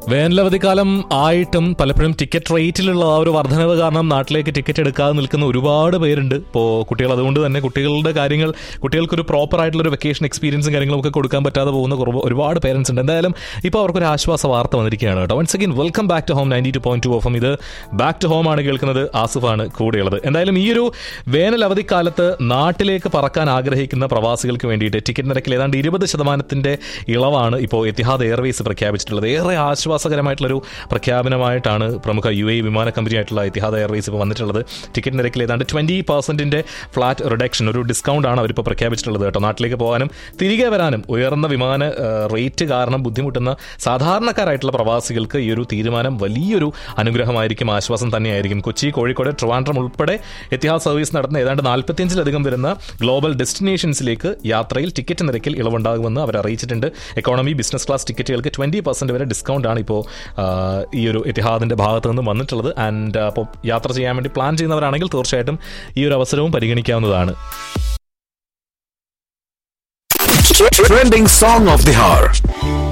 വേനലവധിക്കാലം ആയിട്ടും പലപ്പോഴും ടിക്കറ്റ് റേറ്റിലുള്ള ആ ഒരു വർധനവ് കാരണം നാട്ടിലേക്ക് ടിക്കറ്റ് എടുക്കാതെ നിൽക്കുന്ന ഒരുപാട് പേരുണ്ട് ഇപ്പോൾ കുട്ടികൾ അതുകൊണ്ട് തന്നെ കുട്ടികളുടെ കാര്യങ്ങൾ കുട്ടികൾക്കൊരു പ്രോപ്പർ ആയിട്ടുള്ള ഒരു വെക്കേഷൻ എക്സ്പീരിയൻസും കാര്യങ്ങളും ഒക്കെ കൊടുക്കാൻ പറ്റാതെ പോകുന്ന കുറവ് ഒരുപാട് പേരൻസ് ഉണ്ട് എന്തായാലും ഇപ്പോൾ അവർക്കൊരു ആശ്വാസ വാർത്ത വന്നിരിക്കുകയാണ് കേട്ടോ once again welcome back to home ninety two point two ഓഫം ഇത് ബാക്ക് ടു ഹോം ആണ് കേൾക്കുന്നത് ആസിഫാണ് കൂടെയുള്ളത് എന്തായാലും ഈ ഒരു വേനൽ അവധിക്കാലത്ത് നാട്ടിലേക്ക് പറക്കാൻ ആഗ്രഹിക്കുന്ന പ്രവാസികൾക്ക് വേണ്ടിയിട്ട് ടിക്കറ്റ് നിരക്കിൽ ഏതാണ്ട് ഇരുപത് ശതമാനത്തിന്റെ ഇളവാണ് ഇപ്പോൾ എത്തിഹാദ് എയർവേസ് പ്രഖ്യാപിച്ചിട്ടുള്ളത് ഏറെ ആശ്വാസകരമായിട്ടുള്ളൊരു പ്രഖ്യാപനമായിട്ടാണ് പ്രമുഖ യു എ വിമാന കമ്പനിയായിട്ടുള്ള എത്തിഹാദ് എയർവേസ് ഇപ്പോൾ വന്നിട്ടുള്ളത് ടിക്കറ്റ് നിരക്കിൽ ഏതാണ്ട് ട്വന്റി പെർസെന്റിന്റെ ഫ്ലാറ്റ് റിഡക്ഷൻ ഒരു ഡിസ്കൗണ്ട് ആണ് അവരിപ്പോൾ പ്രഖ്യാപിച്ചിട്ടുള്ളത് കേട്ടോ നാട്ടിലേക്ക് പോകാനും തിരികെ വരാനും ഉയർന്ന വിമാന ഏഹ്, റേറ്റ് കാരണം ബുദ്ധിമുട്ടുന്ന സാധാരണക്കാരായിട്ടുള്ള പ്രവാസികൾക്ക് ഈ ഒരു തീരുമാനം വലിയൊരു അനുഗ്രഹമായിരിക്കും ആശ്വാസം തന്നെയായിരിക്കും കൊച്ചി കോഴിക്കോട് ട്രിവാൻഡ്രം ഉൾപ്പെടെ എത്തിഹാദ് സർവീസ് നടത്തുന്ന ഏതാണ്ട് നാൽപ്പത്തിയഞ്ചിലധികം വരുന്ന ഗ്ലോബൽ ഡെസ്റ്റിനേഷൻസിലേക്ക് യാത്രയിൽ ടിക്കറ്റ് നിരക്കിൽ ഇളവുണ്ടാകുമെന്ന് അവർ അറിയിച്ചിട്ടുണ്ട് എക്കോണമി ബിസിനസ് ക്ലാസ് ടിക്കറ്റുകൾക്ക് ട്വന്റി പെർസെന്റ് വരെ ഡിസ്കൗണ്ട് ആണ് ഇപ്പോൾ ഈ ഒരു എത്തിഹാദിന്റെ ഭാഗത്ത് നിന്ന് വന്നിട്ടുള്ളത് ആൻഡ് അപ്പോൾ യാത്ര ചെയ്യാൻ വേണ്ടി പ്ലാൻ ചെയ്യുന്നവരാണെങ്കിൽ തീർച്ചയായിട്ടും ഈ ഒരു അവസരവും പരിഗണിക്കാവുന്നതാണ് Trending song of the hour.